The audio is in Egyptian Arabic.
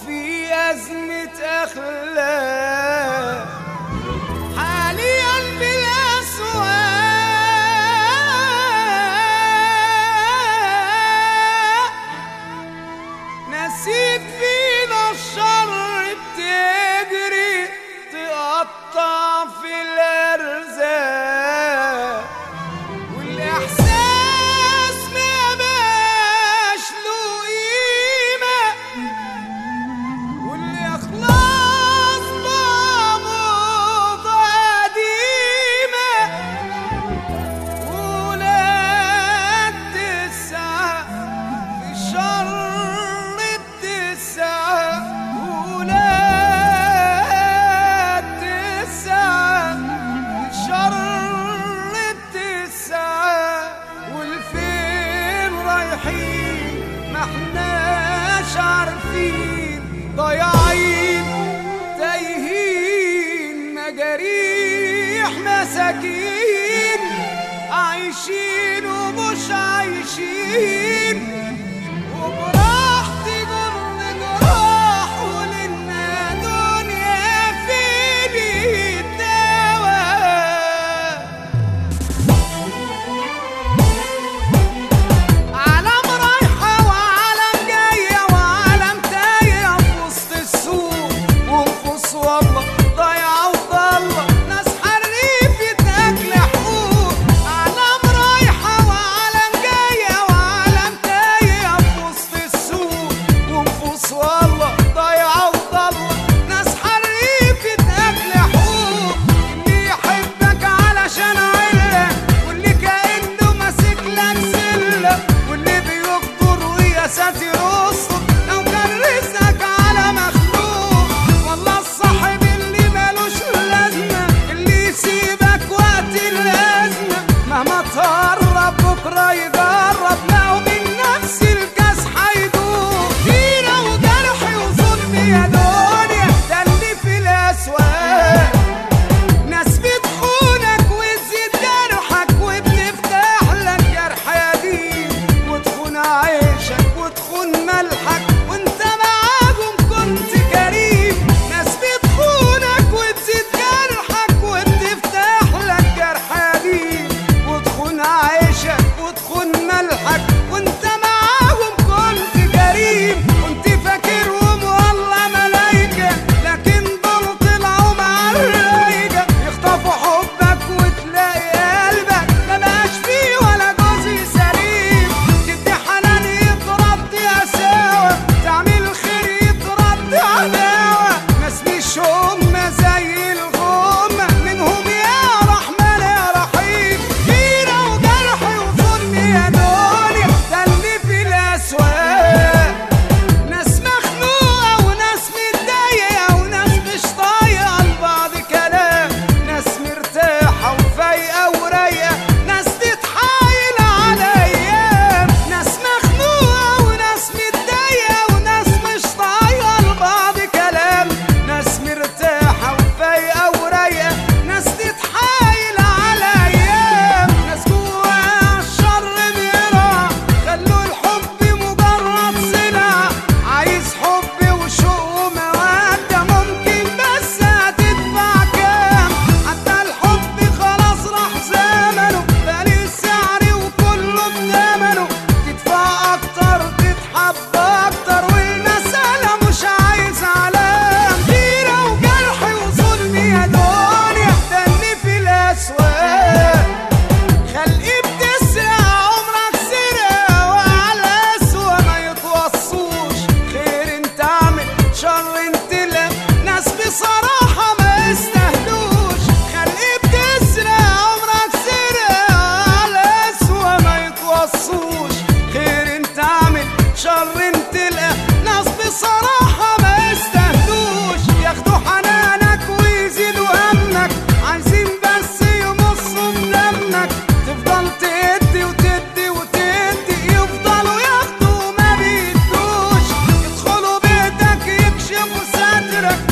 في أزمة أخلاق حاليا بالأسواق نسيت فينا الشر بتجري تقطع في الأرزاق والإحساس ما بقاش له قيمة والإخلاص بقى موضة قديمة ولاد تسعة في الشر التسعة ولاد تسعة في الشر التسعة والفين رايحين ما احناش عارفين ضايعين تايهين مجاريح مساكين عايشين ومش عايشين وبراحتي جر جراح ولنا دنيا فين الدواء عالم رايحة وعالم جاية وعالم تايهة في وسط السوق ونفوس والله ضايعة وضالة ناس حريفة أكل حقوق عالم رايحة وعالم جاية وعالم تايهة في وسط السوق ونفوس والله ضايعة وضالة ناس حريفة أكل حقوق اللي يحبك علشان عيلة واللي كأنه ماسك لك سلة واللي بيقدر ويا ساتر يرصد لو كان رزقك على مخلوق والله الصاحب اللي مالوش لازمة اللي يسيبك وقت الأزمة مهما تقرب بكرة يجرب لو من نفس الكاس هيدوق غيرة وجرح وظلم يا دنيا ده اللي في الأسواق ناس بتخونك وتزيد جرحك وبتفتح لك جرح قديم وتخون عيشك وتخون ملحك وانت معاهم كنت كريم ناس بتخونك وتزيد جرحك وبتفتح لك جرح قديم وتخون عيشك وتخون ملحك وانت معاهم كنت كريم كنت فاكرهم والله ملايكة لكن دول طلعوا مع الرايقة يخطفوا حبك وتلاقي قلبك ما بقاش فيه ولا جزء سليم تدي حنان يترد قساوة تعمل خير يترد عداوة ناس مش هما زي الغمة منهم يا رحمن يا رحيم غيرة وجرح وظلم يا دنيا ده اللي في الأسواق ناس مخنوقة وناس متضايقة وناس مش طايقة لبعض كلام ناس مرتاحة وفايقة ورايقة ناس تتحايل على أيام ناس مخنوقة وناس متضايقة وناس مش طايقة لبعض كلام ناس مرتاحة وفايقة ورايقة ناس تتحايل على أيام ناس جواها الشر بيرعى خلوا الحب مجرد سلعة عايز حب وشوق ومودة ممكن بس هتدفع كام حتى الحب خلاص راح زمنه بقالي سعر وكله بثمنه تدفع أكتر تتحب أكتر والمسألة مش عايز علام غيرة وجرح وظلم يا دنيا ده اللي في الأسواق خلقي بتسرق عمرك سرقة وعلى أسوأ ما يتوصوش خير انت اعمل شر انت لا ناس بصراحة ما يستاهلوش خلقي بتسرق عمرك سرقة وعلى أسوأ ما يتوصوش خير انت اعمل شر انت لا ناس بصراحة ما يستاهلوش ياخدوا حنانك ويزيدوا همك عايزين بس يمصوا بدمك تفضل تدي وتدي وتدي يفضلوا ياخدوا ما بيدوش يدخلوا بيتك يكشفوا سترك